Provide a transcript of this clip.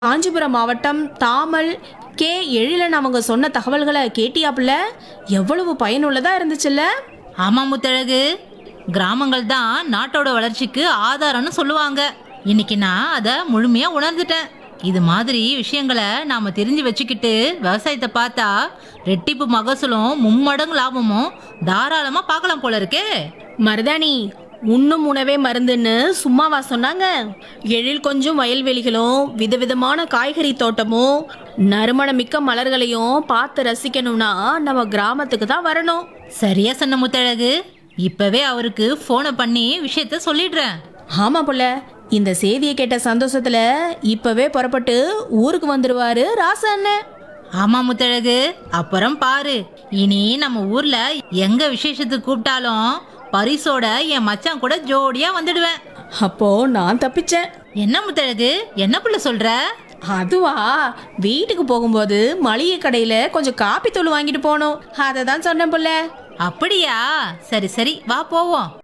காஞ்சிபுரம் மாவட்டம் தாமல் கே எழிலன் அவங்க சொன்ன தகவல்களை கேட்டியாப்புல எவ்வளவு பயனுள்ளதா இருந்துச்சுல்ல ஆமா முத்தழகு கிராமங்கள் தான் நாட்டோட வளர்ச்சிக்கு ஆதாரம்னு சொல்லுவாங்க இன்னைக்கு நான் அதை முழுமையா உணர்ந்துட்டேன் இது மாதிரி விஷயங்களை நாம தெரிஞ்சு வச்சுக்கிட்டு விவசாயத்தை பார்த்தா ரெட்டிப்பு மகசூலும் மும்மடங்கு லாபமும் தாராளமா பார்க்கலாம் போல இருக்கே மருதாணி உண்ணும் உணவே மருந்துன்னு சும்மாவா சொன்னாங்க எழில் கொஞ்சம் வயல்வெளிகளும் விதவிதமான காய்கறி தோட்டமும் நறுமணமிக்க மலர்களையும் பார்த்து ரசிக்கணும்னா நம்ம கிராமத்துக்கு தான் வரணும் சரியா சொன்ன முத்தழகு இப்பவே அவருக்கு போனை பண்ணி விஷயத்த சொல்லிடுறேன் ஆமா புள்ள இந்த செய்தியை கேட்ட சந்தோஷத்துல இப்பவே புறப்பட்டு ஊருக்கு வந்துருவாரு ராச அண்ணன் ஆமா முத்தழகு அப்புறம் பாரு இனி நம்ம ஊர்ல எங்க விசேஷத்துக்கு கூப்பிட்டாலும் பரிசோட என் மச்சான் கூட ஜோடியா வந்துடுவேன் அப்போ நான் தப்பிச்சேன் என்ன முத்தழகு என்ன புள்ள சொல்ற அதுவா வீட்டுக்கு போகும்போது மளிகை கடையில கொஞ்சம் காப்பி தூள் வாங்கிட்டு போனோம் அதை தான் சொன்னேன் புள்ள அப்படியா சரி சரி வா போவோம்